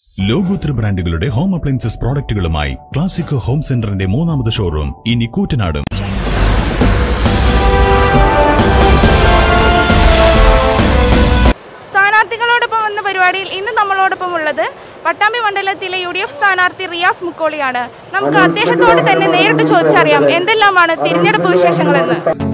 ലോകോത്തര ബ്രാൻഡുകളുടെ home appliances പ്രോഡക്റ്റുകളുമായി ക്ലാസിക് ഹോം സെന്ററിന്റെ മൂന്നാമത് ഷോറൂം ഇനി കൂറ്റനാടും സ്ഥാനാർത്ഥികളോടൊപ്പം എന്ന പരിപാടിയിൽ ഇന്ന് നമ്മളോടൊപ്പം ഉള്ളത് പട്ടാമ്പി മണ്ഡലത്തിലെ യു ഡി എഫ് സ്ഥാനാർത്ഥി റിയാസ് മുക്കോളിയാണ് നമുക്ക് അദ്ദേഹത്തോട് തന്നെ നേരിട്ട് ചോദിച്ചറിയാം എന്തെല്ലാമാണ് തിരഞ്ഞെടുപ്പ് വിശേഷങ്ങളെന്ന്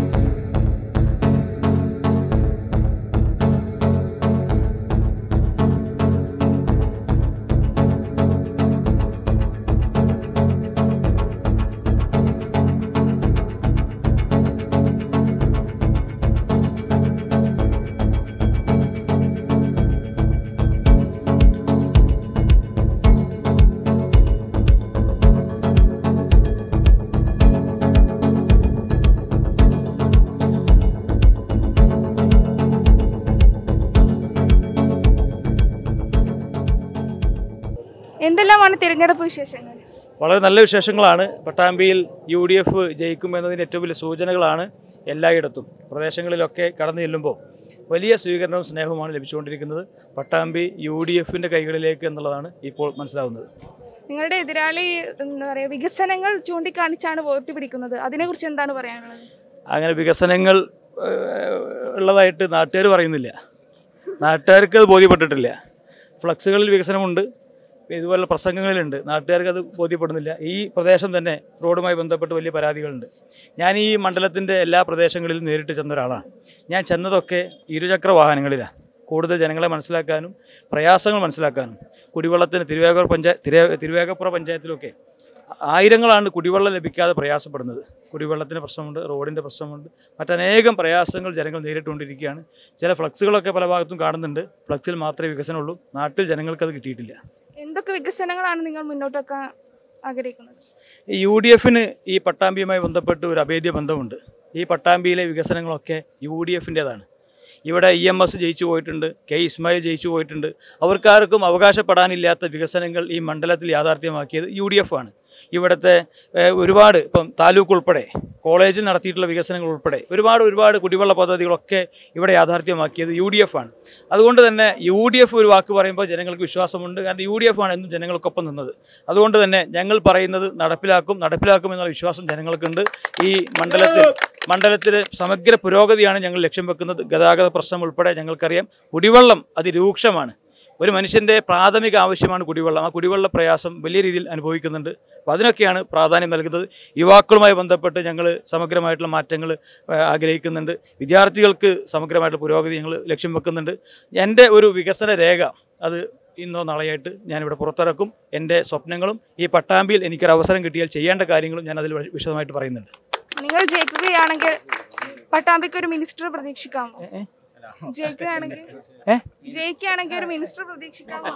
എന്തെല്ലാമാണ് തിരഞ്ഞെടുപ്പ് വിശേഷങ്ങൾ വളരെ നല്ല വിശേഷങ്ങളാണ് പട്ടാമ്പിയിൽ യു ഡി എഫ് ജയിക്കുമെന്നതിന് ഏറ്റവും വലിയ സൂചനകളാണ് എല്ലായിടത്തും പ്രദേശങ്ങളിലൊക്കെ കടന്നു ചെല്ലുമ്പോൾ വലിയ സ്വീകരണവും സ്നേഹവുമാണ് ലഭിച്ചുകൊണ്ടിരിക്കുന്നത് പട്ടാമ്പി യു ഡി എഫിൻ്റെ കൈകളിലേക്ക് എന്നുള്ളതാണ് ഇപ്പോൾ മനസ്സിലാവുന്നത് നിങ്ങളുടെ എതിരാളി എന്താ പറയുക വികസനങ്ങൾ ചൂണ്ടിക്കാണിച്ചാണ് വോട്ട് പിടിക്കുന്നത് അതിനെക്കുറിച്ച് എന്താണ് പറയാനുള്ളത് അങ്ങനെ വികസനങ്ങൾ ഏഹ്, ഉള്ളതായിട്ട് നാട്ടുകാർ പറയുന്നില്ല നാട്ടുകാർക്ക് അത് ബോധ്യപ്പെട്ടിട്ടില്ല ഫ്ലക്സുകളിൽ വികസനമുണ്ട് ഇതുപോലുള്ള പ്രസംഗങ്ങളിലുണ്ട് നാട്ടുകാർക്ക് അത് ബോധ്യപ്പെടുന്നില്ല ഈ പ്രദേശം തന്നെ റോഡുമായി ബന്ധപ്പെട്ട് വലിയ പരാതികളുണ്ട് ഞാൻ ഈ മണ്ഡലത്തിൻ്റെ എല്ലാ പ്രദേശങ്ങളിലും നേരിട്ട് ചെന്ന ഒരാളാണ് ഞാൻ ചെന്നതൊക്കെ ഇരുചക്ര വാഹനങ്ങളിലാണ് കൂടുതൽ ജനങ്ങളെ മനസ്സിലാക്കാനും പ്രയാസങ്ങൾ മനസ്സിലാക്കാനും കുടിവെള്ളത്തിന് തിരുവേഗപ്പുറ പഞ്ചായത്ത് തിരു തിരുവേഗപ്പുറ പഞ്ചായത്തിലൊക്കെ ആയിരങ്ങളാണ് കുടിവെള്ളം ലഭിക്കാതെ പ്രയാസപ്പെടുന്നത് കുടിവെള്ളത്തിന് പ്രശ്നമുണ്ട് റോഡിൻ്റെ പ്രശ്നമുണ്ട് മറ്റനേകം പ്രയാസങ്ങൾ ജനങ്ങൾ നേരിട്ടുകൊണ്ടിരിക്കുകയാണ് ചില ഫ്ലക്സുകളൊക്കെ പല ഭാഗത്തും കാണുന്നുണ്ട് ഫ്ലക്സിൽ മാത്രമേ വികസനമുള്ളൂ നാട്ടിൽ ജനങ്ങൾക്ക് അത് കിട്ടിയിട്ടില്ല എന്തൊക്കെ വികസനങ്ങളാണ് നിങ്ങൾ മുന്നോട്ട് വെക്കാൻ ആഗ്രഹിക്കുന്നത് ഈ യു ഡി എഫിന് ഈ പട്ടാമ്പിയുമായി ബന്ധപ്പെട്ട് ഒരു അഭേദ്യ ബന്ധമുണ്ട് ഈ പട്ടാമ്പിയിലെ വികസനങ്ങളൊക്കെ യു ഡി എഫിൻ്റേതാണ് ഇവിടെ ഇ എം എസ് ജയിച്ചു പോയിട്ടുണ്ട് കെ ഇസ്മായിൽ ജയിച്ചു പോയിട്ടുണ്ട് അവർക്കാർക്കും അവകാശപ്പെടാനില്ലാത്ത വികസനങ്ങൾ ഈ മണ്ഡലത്തിൽ യാഥാർത്ഥ്യമാക്കിയത് യു ഡി എഫ് ആണ് ഇവിടുത്തെ ഏഹ്, ഒരുപാട് ഇപ്പം താലൂക്ക് ഉൾപ്പെടെ കോളേജിൽ നടത്തിയിട്ടുള്ള വികസനങ്ങൾ ഉൾപ്പെടെ ഒരുപാട് ഒരുപാട് കുടിവെള്ള പദ്ധതികളൊക്കെ ഇവിടെ യാഥാർത്ഥ്യമാക്കിയത് യു ഡി എഫ് ആണ് അതുകൊണ്ട് തന്നെ യു ഡി എഫ് ഒരു വാക്ക് പറയുമ്പോൾ ജനങ്ങൾക്ക് വിശ്വാസമുണ്ട് കാരണം യു ഡി എഫ് ആണ് എന്നും ജനങ്ങൾക്കൊപ്പം നിന്നത് അതുകൊണ്ട് തന്നെ ഞങ്ങൾ പറയുന്നത് നടപ്പിലാക്കും നടപ്പിലാക്കും എന്നുള്ള വിശ്വാസം ജനങ്ങൾക്കുണ്ട് ഈ മണ്ഡലത്തിൽ മണ്ഡലത്തിലെ സമഗ്ര പുരോഗതിയാണ് ഞങ്ങൾ ലക്ഷ്യം വെക്കുന്നത് ഗതാഗത പ്രശ്നം ഉൾപ്പെടെ ഞങ്ങൾക്കറിയാം കുടിവെള്ളം അതിരൂക്ഷമാണ് ഒരു മനുഷ്യൻ്റെ പ്രാഥമിക ആവശ്യമാണ് കുടിവെള്ളം ആ കുടിവെള്ള പ്രയാസം വലിയ രീതിയിൽ അനുഭവിക്കുന്നുണ്ട് അപ്പോൾ അതിനൊക്കെയാണ് പ്രാധാന്യം നൽകുന്നത് യുവാക്കളുമായി ബന്ധപ്പെട്ട് ഞങ്ങൾ സമഗ്രമായിട്ടുള്ള മാറ്റങ്ങൾ ഏഹ്, ആഗ്രഹിക്കുന്നുണ്ട് വിദ്യാർത്ഥികൾക്ക് സമഗ്രമായിട്ടുള്ള പുരോഗതി ഞങ്ങൾ ലക്ഷ്യം വെക്കുന്നുണ്ട് എൻ്റെ ഒരു വികസന രേഖ അത് ഇന്നോ നാളെയായിട്ട് ഞാനിവിടെ പുറത്തിറക്കും എൻ്റെ സ്വപ്നങ്ങളും ഈ പട്ടാമ്പിയിൽ എനിക്കൊരു അവസരം കിട്ടിയാൽ ചെയ്യേണ്ട കാര്യങ്ങളും ഞാൻ അതിൽ വിശദമായിട്ട് പറയുന്നുണ്ട് നിങ്ങൾ ജയിക്കുകയാണെങ്കിൽ പട്ടാമ്പിക്ക് ഒരു മിനിസ്റ്റർ പ്രതീക്ഷിക്കാമോ ഏ? ജയിക്കുകയാണെങ്കിൽ ഏ? ജയിക്കുകയാണെങ്കിൽ ഒരു മിനിസ്റ്റർ പ്രതീക്ഷിക്കാമോ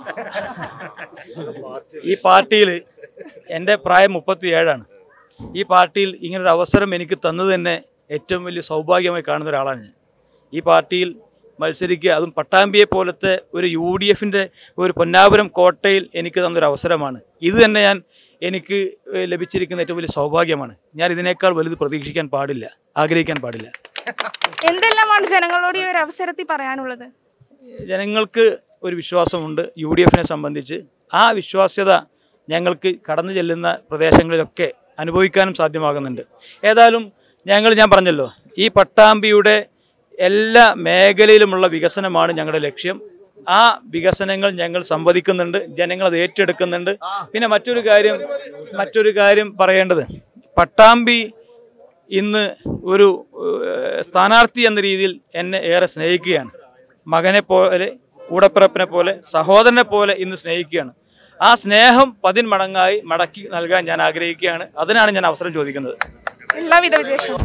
ഈ പാർട്ടിയിൽ എൻ്റെ പ്രായം മുപ്പത്തി ഏഴാണ് ഈ പാർട്ടിയിൽ ഇങ്ങനൊരു അവസരം എനിക്ക് തന്നത് തന്നെ ഏറ്റവും വലിയ സൗഭാഗ്യമായി കാണുന്ന ഒരാളാണ് ഞാൻ ഈ പാർട്ടിയിൽ മത്സരിക്കുക അതും പട്ടാമ്പിയെ പോലത്തെ ഒരു യു ഡി എഫിൻ്റെ ഒരു പൊന്നാപുരം കോട്ടയിൽ എനിക്ക് തന്നൊരു അവസരമാണ് ഇത് തന്നെ ഞാൻ എനിക്ക് ഏഹ്, ലഭിച്ചിരിക്കുന്ന ഏറ്റവും വലിയ സൗഭാഗ്യമാണ് ഞാൻ ഇതിനേക്കാൾ വലുത് പ്രതീക്ഷിക്കാൻ പാടില്ല ആഗ്രഹിക്കാൻ പാടില്ല എന്തെല്ലാമാണ് ജനങ്ങളോട് ഈ ഒരു അവസരത്തിൽ പറയാനുള്ളത് ജനങ്ങൾക്ക് ഒരു വിശ്വാസമുണ്ട് യു ഡി എഫിനെ സംബന്ധിച്ച് ആ വിശ്വാസ്യത ഞങ്ങൾക്ക് കടന്നു ചെല്ലുന്ന പ്രദേശങ്ങളിലൊക്കെ അനുഭവിക്കാനും സാധ്യമാകുന്നുണ്ട് ഏതായാലും ഞങ്ങൾ ഞാൻ പറഞ്ഞല്ലോ ഈ പട്ടാമ്പിയുടെ എല്ലാ മേഖലയിലുമുള്ള വികസനമാണ് ഞങ്ങളുടെ ലക്ഷ്യം ആ വികസനങ്ങൾ ഞങ്ങൾ സംവദിക്കുന്നുണ്ട് ജനങ്ങൾ അത് ഏറ്റെടുക്കുന്നുണ്ട് പിന്നെ മറ്റൊരു കാര്യം മറ്റൊരു കാര്യം പറയേണ്ടത് പട്ടാമ്പി ഇന്ന് ഒരു ഏഹ്, സ്ഥാനാർത്ഥി എന്ന രീതിയിൽ എന്നെ ഏറെ സ്നേഹിക്കുകയാണ് മകനെ പോലെ കൂടപ്പിറപ്പിനെ പോലെ സഹോദരനെ പോലെ ഇന്ന് സ്നേഹിക്കുകയാണ് ആ സ്നേഹം പതിന്മടങ്ങായി മടക്കി നൽകാൻ ഞാൻ ആഗ്രഹിക്കുകയാണ് അതിനാണ് ഞാൻ അവസരം ചോദിക്കുന്നത് എല്ലാവിധ വിജയവും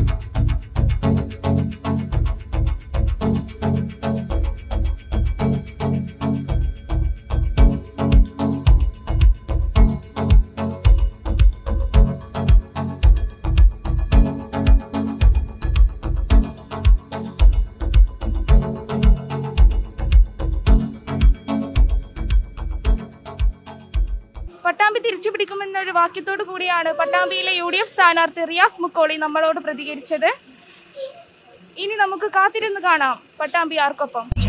പട്ടാമ്പി തിരിച്ചു പിടിക്കുമെന്നൊരു വാക്യത്തോടു കൂടിയാണ് പട്ടാമ്പിയിലെ യു ഡി എഫ് സ്ഥാനാർത്ഥി റിയാസ് മുക്കോളി നമ്മളോട് പ്രതികരിച്ചത് ഇനി നമുക്ക് കാത്തിരുന്ന് കാണാം പട്ടാമ്പി ആർക്കൊപ്പം